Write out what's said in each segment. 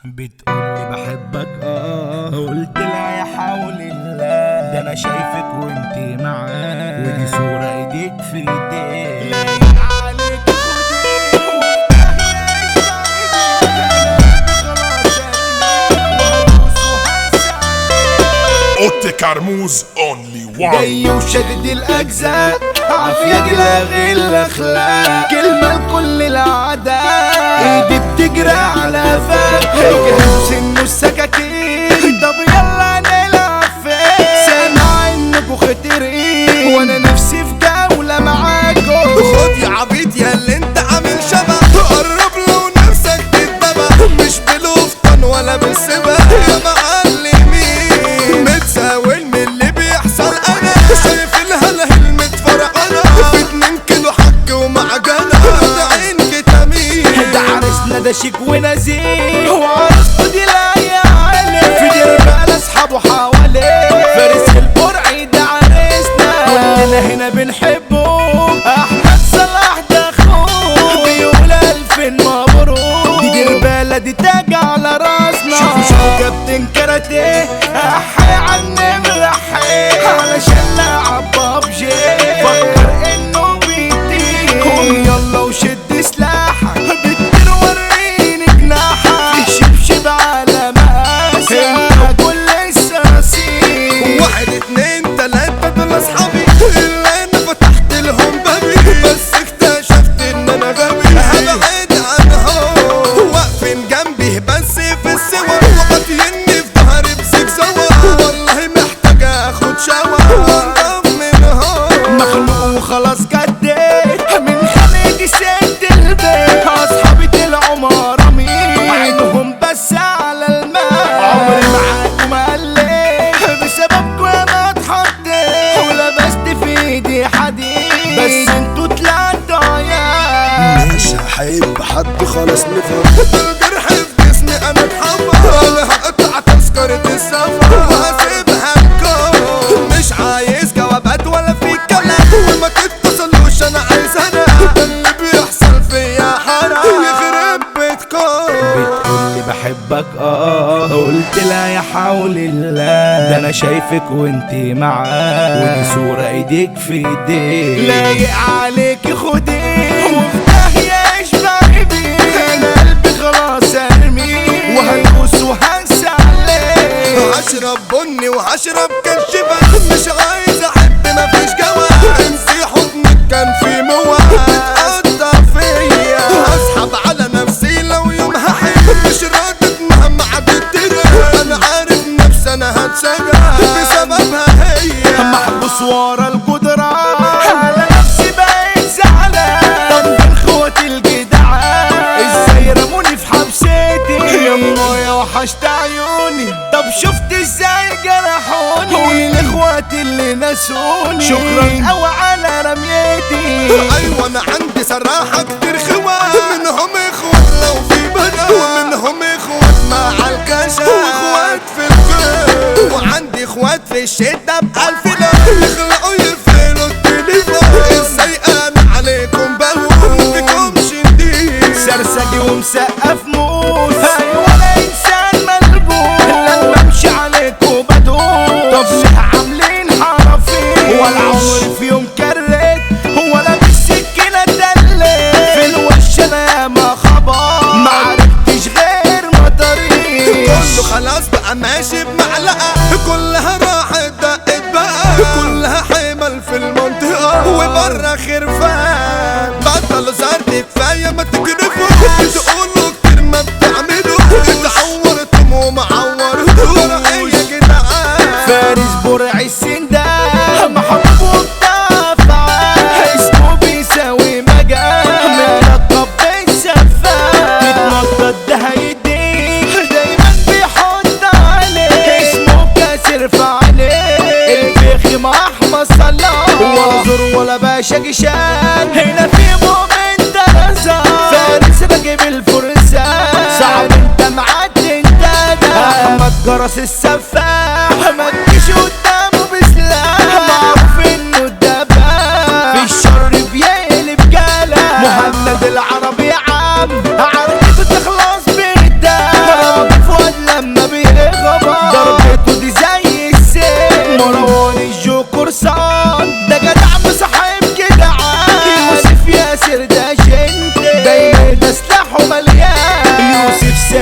بتقولي بحبك اه قلت لا يا حول الله ده انا شايفك وانت معاه ودي صورة ايديك في ايديك لايق عليك اوتي كرموز اونلي وان جاي وشدد الاجزاء عافية لاغي الاخلاق كلمة لكل الاعداء ايدي بتجري على فاك جهاز سنه السكاكين طب يلا نلعب فين سامع انكوا خطرين وانا نفسي في جولة معاكوا خد يا عبيط يا اللي انت عامل شبه قرب لو نفسك تتبع مش بلوفتن ولا بالسبا يا معلمين متساوي من اللي بيحصل انا شايف الهلهل متفرقنا في اتنين كيلو حك ومعجنة ده عين فيتامين ده عرسنا ده شيك ونزيه وعرسته دي لاقية عليه في دير بقى اصحابه حواليه فارس البرعي ده عرسنا كلنا هنا بنحبه احمد صلاح ده اخوه بيقول الف مبروك دي دير بلدي تاج على راسنا شوفوا شوفوا كابتن كاراتيه احي عنم رحيه علشان لعب بابجي فكر انه بيطير قوم يلا وشد سلاحك بتطير وريني جناحك شبشب على مقاسك انت كل السراسير واحد اتنين تلاتة دول اصحابي اللي انا فتحت لهم بابي بس اكتشفت ان انا غبي هبعد عنهم واقفين جنبي بس في السوا وقاتليني في ظهري بسك سوا والله محتاج اخد شوا وانضم منهم مخلوق وخلاص جديت من خليجي سد البيت اصحابي طلعوا مرامين عينهم بس على الماء عمري معاكم قلت بسببكم انا اتحطيت ولبست في ايدي حديد بس انتوا طلعتوا عيال مش هحب حد خلاص نفهم الجرح في جسمي انا اتحمر انا هقطع تذكرة السفر وهسيبها لكم مش عايز جوابات ولا في كلام وما تتصلوش انا عايز انا ده اللي بيحصل فيا حرام يخرب بيتكم بتقولي بحبك اه قلت لا يا حول الله ده انا شايفك وانت معاه ودي صورة ايديك في ايديك لايق عليك خدي وفتح يا اشبع بيه انا قلبي خلاص ارميه وهلبس وهنسى عليه هشرب بني وهشرب كشبة مش عايز احب مفيش جوا انسي حضنك كان في مواد بتقطع فيا هسحب على نفسي لو يوم هحب مش راضت مهما عدت ترى انا عارف نفسي انا هتسجع بسببها هي محبوس ورا القدرة على نفسي بقيت زعلان طب من اخواتي الجدعان ازاي رموني في حبستي يما يا وحشت عيوني طب شفت ازاي جرحوني قولي لاخواتي اللي نسوني شكرا قوي على رميتي ايوه انا عندي صراحة كتير خوات منهم اخوات لو في بنات ومنهم اخوات مع الكشف واخوات في البيت وعندي اخوات في الشدة بألف لا يخلقوا يفعلوا التليفون ازاي انا عليكم بهون فيكم شديد سرسجي ومسقف موس ايوه انا انسان ملبوس لما امشي عليكوا بدوس طب ليه عاملين حرفين ولا عمري في يوم كريت ولا بالسكينه دلت في الوش انا ياما خبر ما عرفتش غير مطريق كله خلاص بقى ماشي بمعلقة كلها راحت دقت بقى كلها حمل في المنطقة وبره خرفان بطلوا زرد كفاية ما تكرفوا تقولوا كتير ما بتعملوا اتعورتم وما عورتوش يا جدعان فارس برع السندان محبوب وبتاع اسمه بيساوي مجال ملقب بالسفاح تتنطط ده هيديك دايما بيحط عليه اسمه كاسر في عليه الفخم احمد صلاح ولا زور ولا باشا جشان هنا في مؤمن درزة فارس راكب الفرسان صعب انت معدي انت ده احمد جرس السفاح ما تجيش قدامه بسلاح معروف انه الدباب في الشر بيقلب جلا مهند العربي عام عربيته تخلص بالدم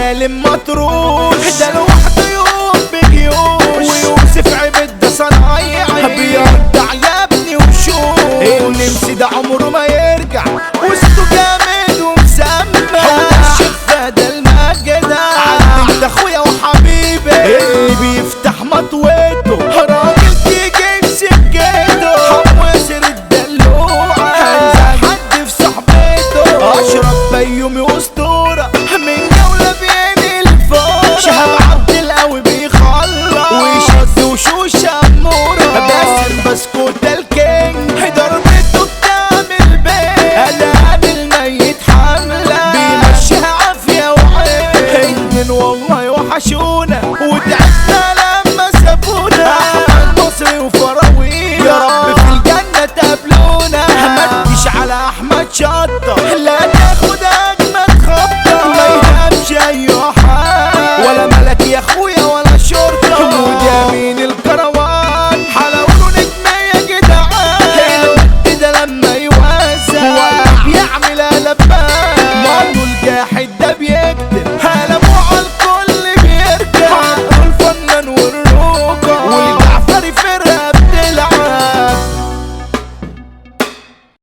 سالم مطروش ده لوحده يوم بجيوش ويوسف عبد ده صنايعي بيرجع يا ابني وشوش النمس ده عمره ما يرجع وسطه جامد ومسمى وده الشفة ده المجدة عندك ده اخويا وحبيبي اللي بيفتح مطويته راجل تيجي بسكته حموسر الدلوعة هنزل حد في صحبته اشرف بيومي اسطورة من جولة بين الفور شهاب عبد القوي بيخلص ويشد وشوش امورة باسم بسكوت الكينج ضربته بتعمل بيه قلقان الميت حملة بيمشيها عافية وعين اتنين والله وحشونا وتعبنا لما سابونا احمد مصري وفراوينا يا رب في الجنة تقابلونا ما تجيش على احمد شط